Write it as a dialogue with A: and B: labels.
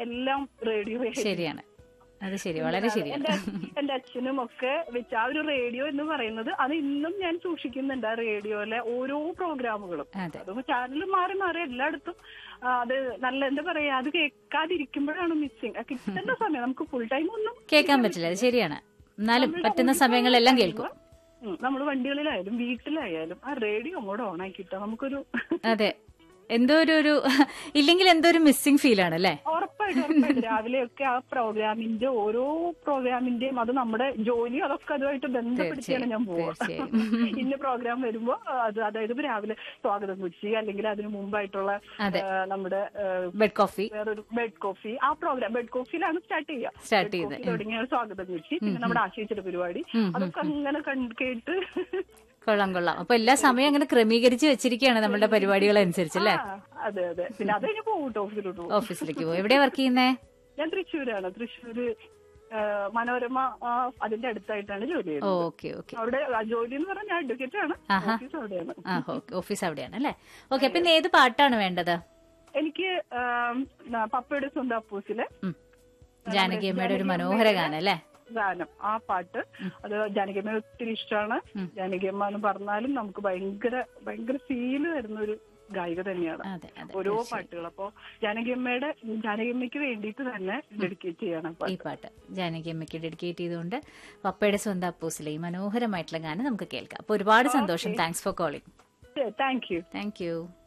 A: എല്ലാം റേഡിയോ
B: ശരിയാണ് അത് ശരി വളരെ ശരിയാണ്
A: എന്റെ എന്റെ അച്ഛനും ഒക്കെ വെച്ച് ആ ഒരു റേഡിയോ എന്ന് പറയുന്നത് അത് ഇന്നും ഞാൻ സൂക്ഷിക്കുന്നുണ്ട് ആ റേഡിയോയിലെ ഓരോ പ്രോഗ്രാമുകളും
B: അതെ
A: അതും ചാനൽ മാറി മാറി എല്ലായിടത്തും ആ, അത് നല്ല എന്താ പറയാ അത് കേൾക്കാതിരിക്കുമ്പോഴാണ് മിസ്സിങ് കിട്ടുന്ന സമയം നമുക്ക് ഫുൾ ടൈം ഒന്നും
B: കേൾക്കാൻ പറ്റില്ല അത് ശരിയാണ് എന്നാലും പറ്റുന്ന സമയങ്ങളെല്ലാം കേൾക്കും
A: നമ്മൾ വണ്ടികളിലായാലും വീട്ടിലായാലും ആ റേഡിയോ അങ്ങോട്ട് ഓൺ ആക്കിട്ടോ നമുക്കൊരു
B: അതെ എന്തോ ഒരു ഒരു ഇല്ലെങ്കിൽ എന്തോ ഒരു മിസ്സിംഗ് ഫീൽ ആണ് അല്ലേ
A: ഉറപ്പായിട്ടും ഉറപ്പായിട്ടും രാവിലെയൊക്കെ ആ പ്രോഗ്രാമിന്റെ ഓരോ പ്രോഗ്രാമിന്റെയും അത് നമ്മുടെ ജോലിയും അതൊക്കെ അതുമായിട്ട് ബന്ധപ്പെടുത്തിയാണ് ഞാൻ പോവുക
B: തീർച്ചയായും
A: ഇന്ന പ്രോഗ്രാം വരുമ്പോ അത് അതായത് ഇപ്പൊ രാവിലെ സ്വാഗതം കുച്ചി അല്ലെങ്കിൽ അതിന് മുമ്പായിട്ടുള്ള
B: അതെ.
A: ആ, നമ്മുടെ ആ,
B: ബെഡ് കോഫി
A: വേറൊരു ബെഡ് കോഫി ആ പ്രോഗ്രാം ബെഡ് കോഫിയിലാണ് സ്റ്റാർട്ട് ചെയ്യുക
B: സ്റ്റാർട്ട്
A: ബെഡ്
B: ചെയ്ത്
A: കോഫി തുടങ്ങിയ സ്വാഗതം കുച്ചി പിന്നെ നമ്മുടെ ആശയിച്ചിട്ട് പരിപാടി
B: ഉം, ഉം,
A: അതൊക്കെ അങ്ങനെ കണ്ട് കേട്ട്
B: കൊള്ളാം കൊള്ളാം അപ്പൊ എല്ലാ സമയം അങ്ങനെ ക്രമീകരിച്ച് വെച്ചിരിക്കുകയാണ് നമ്മുടെ പരിപാടികൾ അനുസരിച്ച് അല്ലേ
A: ആ, അതെ അതെ പിന്നെ അത് കഴിഞ്ഞ് പോകും കേട്ടോ ഓഫീസിലോട്ട് പോകും
B: ഓഫീസിലേക്ക് പോകും എവിടെയാ വർക്ക് ചെയ്യുന്നേ
A: ഞാൻ തൃശ്ശൂരാണ് തൃശ്ശൂര് ആ, മനോരമ ആ, അതിന്റെ അടുത്തായിട്ടാണ് ജോലി ചെയ്യുന്നത്
B: ഓക്കെ ഓക്കെ
A: അവിടെ ആ ജോലി എന്ന് പറഞ്ഞാൽ ഞാൻ അഡ്വക്കേറ്റ് ആണ്
B: ആഹാ.
A: ഓഫീസ് അവിടെയാണ്
B: ആ ഓക്കെ ഓഫീസ് അവിടെയാണ് അല്ലേ ഓക്കെ അപ്പൊ ഇന്ന് ഏത് പാട്ടാണ് വേണ്ടത്
A: എനിക്ക് ആം, ന- പപ്പയുടെ സ്വന്തം അപ്പൂസിലെ
B: ഉം. ജാനകിയമ്മയുടെ ഒരു മനോഹര ഗാനം അല്ലേ
A: ഗാനം ആ പാട്ട് അത് ജാനകിയമ്മ ഒത്തിരി ഇഷ്ടമാണ് ജാനകിയമ്മ എന്ന് പറഞ്ഞാലും നമുക്ക് ഭയങ്കര ഭയങ്കര ഫീല് തരുന്ന ഒരു ഗായിക തന്നെയാണ്
B: അതെ അതെ
A: ഓരോ പാട്ടുകൾ അപ്പോ ജാനകിയമ്മയുടെ ജാനകിയമ്മയ്ക്ക് വേണ്ടിയിട്ട് തന്നെ ഡെഡിക്കേറ്റ് ചെയ്യണം
B: ഈ പാട്ട് ജാനകിയമ്മയ്ക്ക് ഡെഡിക്കേറ്റ് ചെയ്തുകൊണ്ട് പപ്പയുടെ സ്വന്തം അപ്പൂസിലെ ഈ മനോഹരമായിട്ടുള്ള ഗാനം നമുക്ക് കേൾക്കാം അപ്പൊ ഒരുപാട് സന്തോഷം thanks for calling
A: thank you
B: thank U